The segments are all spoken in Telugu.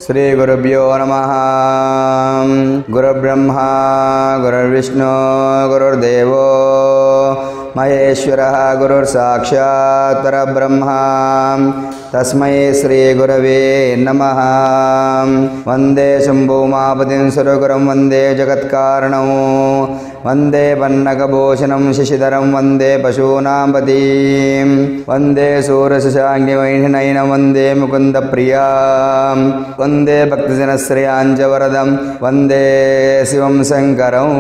శ్రీగురుభ్యో నమ గురుబ్రహ్మ గురుర్విష్ణు గురుర్దేవో మహేశ్వర గురుర్సాక్షాత్ పరబ్రహ్మ తస్మై శ్రీగురవే నమ వందే శంభూమాపతిం సురగురం వందే జగత్కారణం వందే పన్నగభూషణం శశిధరం వందే పశూనాం పతీం వందే సూరశశాంగివైనైన వందే ముకుంద ప్రియాం వందే భక్తజనశ్రయాంజవరదం వందే శివం శంకరం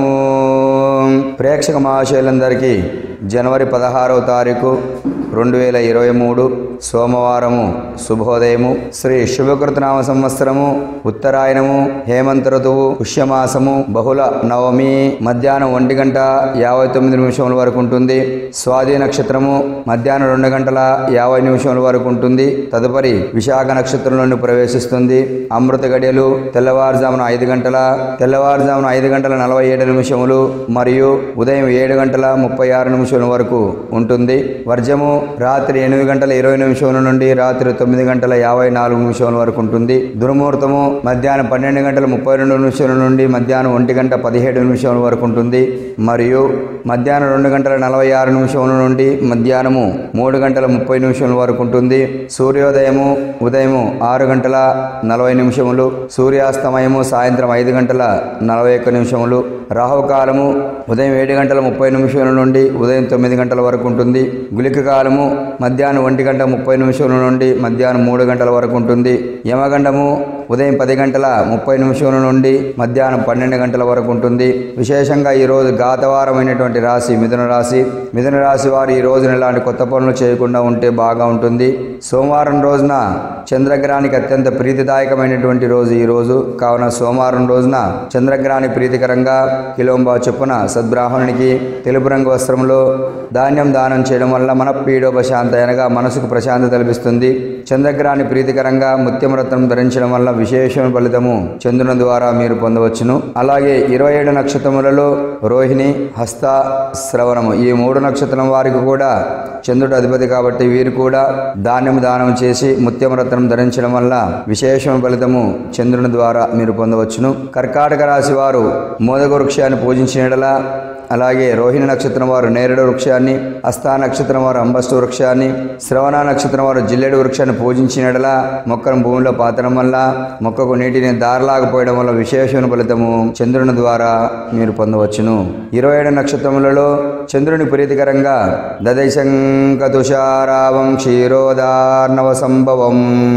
ప్రేక్షక మహాశయులందరికీ జనవరి పదహారవ తారీఖు రెండు వేల ఇరవై మూడు సోమవారము శుభోదయము శ్రీ శుభకృతనామ సంవత్సరము ఉత్తరాయణము హేమంత ఋతువు పుష్యమాసము బహుళ నవమి మధ్యాహ్నం ఒంటి గంట యాభై తొమ్మిది నిమిషముల వరకు ఉంటుంది స్వాతి నక్షత్రము మధ్యాహ్నం రెండు గంటల యాభై నిమిషముల వరకు ఉంటుంది తదుపరి విశాఖ నక్షత్రంలోని ప్రవేశిస్తుంది అమృత గడియలు తెల్లవారుజామున ఐదు గంటల తెల్లవారుజామున ఐదు గంటల నలభై ఏడు నిమిషములు మరియు ఉదయం ఏడు గంటల ముప్పై ఆరు నిమిషముల వరకు ఉంటుంది వర్జము రాత్రి ఎనిమిది గంటల ఇరవై నిమిషముల నుండి రాత్రి తొమ్మిది గంటల యాభై నాలుగు నిమిషముల వరకు ఉంటుంది దుర్ముహూర్తము మధ్యాహ్నం పన్నెండు గంటల ముప్పై రెండు నిమిషముల నుండి మధ్యాహ్నం ఒంటి గంట పదిహేడు నిమిషముల వరకు ఉంటుంది మరియు మధ్యాహ్నం రెండు గంటల నలభై ఆరు నిమిషముల నుండి మధ్యాహ్నము మూడు గంటల ముప్పై నిమిషముల వరకు ఉంటుంది సూర్యోదయము ఉదయము ఆరు గంటల నలభై నిమిషములు సూర్యాస్తమయము సాయంత్రం ఐదు గంటల నలభై ఒక్క నిమిషములు రాహుకాలము ఉదయం ఏడు గంటల ముప్పై నిమిషముల నుండి ఉదయం తొమ్మిది గంటల వరకు ఉంటుంది గులిక కాలము మధ్యాహ్నం ఒంటి గంట ముప్పై నిమిషముల నుండి మధ్యాహ్నం మూడు గంటల వరకు ఉంటుంది యమగండము ఉదయం పది గంటల ముప్పై నిమిషముల నుండి మధ్యాహ్నం పన్నెండు గంటల వరకు ఉంటుంది విశేషంగా ఈ రోజు గాతవారమైనటువంటి రాశి మిథున రాశి మిథున రాశి వారు ఈ రోజున ఇలాంటి కొత్త పనులు చేయకుండా ఉంటే బాగా ఉంటుంది సోమవారం రోజున చంద్రగ్రహానికి అత్యంత ప్రీతిదాయకమైనటువంటి రోజు ఈ రోజు కావున సోమవారం రోజున చంద్రగ్రహాన్ని ప్రీతికరంగా కిలోంబా చొప్పున సద్బ్రాహ్మణునికి తెలుపు రంగు వస్త్రంలో ధాన్యం దానం చేయడం వల్ల మన పీడోపశాంత అనగా మనసుకు ప్రశాంతత లభిస్తుంది చంద్రగ్రహాన్ని ప్రీతికరంగా ముత్యం రత్నం ధరించడం వల్ల విశేషమైన ఫలితము చంద్రుని ద్వారా మీరు పొందవచ్చును అలాగే ఇరవై ఏడు నక్షత్రములలో రోహిణి హస్త శ్రవణము ఈ మూడు నక్షత్రం వారికి కూడా చంద్రుడు అధిపతి కాబట్టి వీరు కూడా ధాన్యం దానం చేసి ముత్యం రత్నం ధరించడం వల్ల విశేషమైన ఫలితము చంద్రుని ద్వారా మీరు పొందవచ్చును కర్కాటక రాశి వారు మోదక వృక్షాన్ని పూజించినడలా అలాగే రోహిణి నక్షత్రం వారు నేరేడు వృక్షాన్ని హస్తా నక్షత్రం వారు అంబస్తు వృక్షాన్ని శ్రవణ నక్షత్రం వారు జిల్లెడు వృక్షాన్ని పూజించినడలా మొక్కను భూమిలో పాతడం వల్ల మొక్కకు నీటిని దారలాగపోయడం వల్ల విశేషమైన ఫలితము చంద్రుని ద్వారా మీరు పొందవచ్చును ఇరవై ఏడు నక్షత్రములలో చంద్రుని ప్రీతికరంగా దదైశంక తుషారావం క్షీరోదార్ణవ సంభవం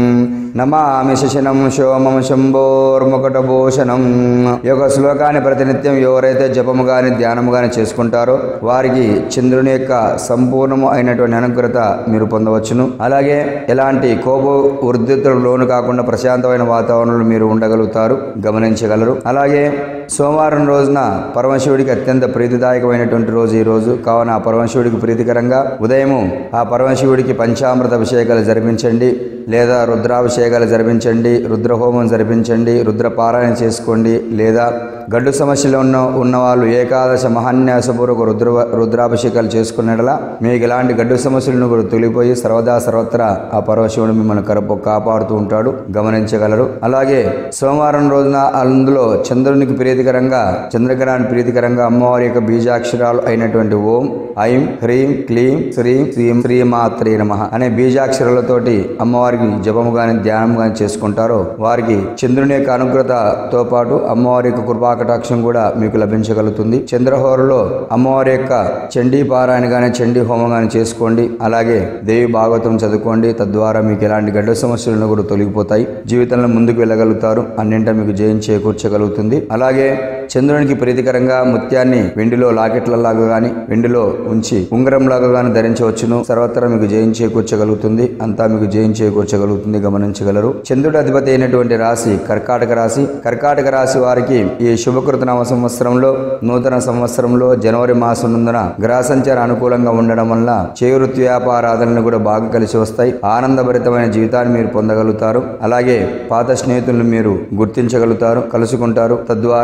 నమామి శశనం శోమం శంభోర్ముకటభూషణం ఈ యొక్క శ్లోకాన్ని ప్రతినిత్యం ఎవరైతే జపము గాని ధ్యానము గాని చేసుకుంటారో వారికి చంద్రుని యొక్క సంపూర్ణము అయినటువంటి అనుగ్రత మీరు పొందవచ్చును అలాగే ఎలాంటి కోప వృద్ధితులు లోను కాకుండా ప్రశాంతమైన వాతావరణంలో మీరు ఉండగలుగుతారు గమనించగలరు అలాగే సోమవారం రోజున పరమశివుడికి అత్యంత ప్రీతిదాయకమైనటువంటి రోజు ఈ రోజు కావున ఆ పరమశివుడికి ప్రీతికరంగా ఉదయము ఆ పరమశివుడికి పంచామృత అభిషేకాలు జరిపించండి లేదా రుద్రాభిషేకాలు జరిపించండి రుద్రహోమం జరిపించండి రుద్రపారాయణ చేసుకోండి లేదా గడ్డు సమస్యలో ఉన్న ఉన్నవాళ్ళు ఏకాదశ మహాన్యాసపూర్వక రుద్ర రుద్రాభిషేకాలు చేసుకున్నట్లా మీకు ఇలాంటి గడ్డు సమస్యలను కూడా తొలిపోయి సర్వదా సర్వత్రా ఆ పరమశివుడు మిమ్మల్ని కరపు కాపాడుతూ ఉంటాడు గమనించగలరు అలాగే సోమవారం రోజున అందులో చంద్రునికి ప్రీతికరంగా చంద్రగ్రహాన్ని ప్రీతికరంగా అమ్మవారి యొక్క బీజాక్షరాలు అయినటువంటి ఓం ఐం హ్రీం క్లీం శ్రీం శ్రీం శ్రీమాత్రే నమ అనే బీజాక్షరాలతోటి అమ్మవారికి జపము గాని ధ్యానం గాని చేసుకుంటారో వారికి చంద్రుని యొక్క అనుగ్రతతో పాటు అమ్మవారి యొక్క కృపాకటాక్షం కూడా మీకు లభించగలుగుతుంది చంద్రహోరలో అమ్మవారి యొక్క చండీ పారాయణ గాని చండీ హోమం గాని చేసుకోండి అలాగే దేవి భాగవతం చదువుకోండి తద్వారా మీకు ఎలాంటి గడ్డ సమస్యలను కూడా తొలగిపోతాయి జీవితంలో ముందుకు వెళ్ళగలుగుతారు అన్నింట మీకు జయం చేకూర్చగలుగుతుంది అలాగే చంద్రునికి ప్రీతికరంగా ముత్యాన్ని వెండిలో లాకెట్లలాగా గాని వెండిలో ఉంచి ఉంగరంలాగా గాని ధరించవచ్చును సర్వత్రా మీకు జయం చేకూర్చగలుగుతుంది అంతా మీకు జయం చేకూర్చగలుగుతుంది గమనించగలరు చంద్రుడి అధిపతి అయినటువంటి రాశి కర్కాటక రాశి కర్కాటక రాశి వారికి ఈ శుభకృత నవ సంవత్సరంలో నూతన సంవత్సరంలో జనవరి మాసం నందున గ్రహ సంచార అనుకూలంగా ఉండడం వల్ల చేయి వృత్తి వ్యాపారాధనలు కూడా బాగా కలిసి వస్తాయి ఆనందభరితమైన జీవితాన్ని మీరు పొందగలుగుతారు అలాగే పాత స్నేహితులను మీరు గుర్తించగలుగుతారు కలుసుకుంటారు తద్వారా విందు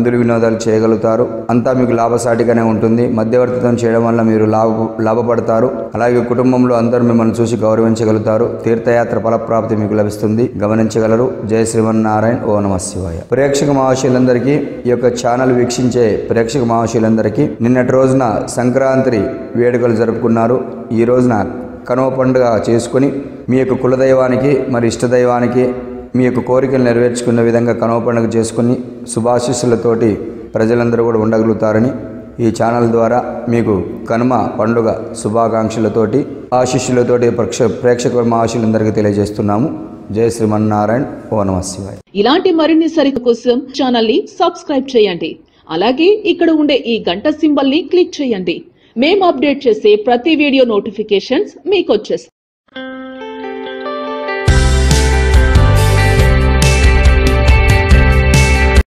విందులు వినోదాలు చేయగలుగుతారు అంతా మీకు లాభసాటిగానే ఉంటుంది మధ్యవర్తిత్వం చేయడం వల్ల మీరు లాభ లాభపడతారు అలాగే కుటుంబంలో అందరూ మిమ్మల్ని చూసి గౌరవించగలుగుతారు తీర్థయాత్ర ఫలప్రాప్తి మీకు లభిస్తుంది గమనించగలరు జయ శ్రీమన్నారాయణ ఓ నమ శివాయ ప్రేక్షక మహాశయులందరికీ ఈ యొక్క ఛానల్ వీక్షించే ప్రేక్షక మహాశయులందరికీ నిన్నటి రోజున సంక్రాంతి వేడుకలు జరుపుకున్నారు ఈ రోజున కనుమ పండుగ చేసుకుని మీ యొక్క కులదైవానికి మరి ఇష్టదైవానికి మీ యొక్క కోరికలు నెరవేర్చుకునే విధంగా కనుమ పండుగ చేసుకుని శుభాశీస్సులతోటి ప్రజలందరూ కూడా ఉండగలుగుతారని ఈ ఛానల్ ద్వారా మీకు కనుమ పండుగ శుభాకాంక్షలతోటి ఆశీస్సులతోటి ప్రేక్ష ప్రేక్షక మహాశులందరికీ తెలియజేస్తున్నాము జయ శ్రీమన్నారాయణ ఓ నమ శివాయ ఇలాంటి మరిన్ని సరిత కోసం ఛానల్ ని సబ్స్క్రైబ్ చేయండి అలాగే ఇక్కడ ఉండే ఈ గంట సింబల్ ని క్లిక్ చేయండి మేము అప్డేట్ చేసే ప్రతి వీడియో నోటిఫికేషన్స్ మీకు వచ్చేస్తాయి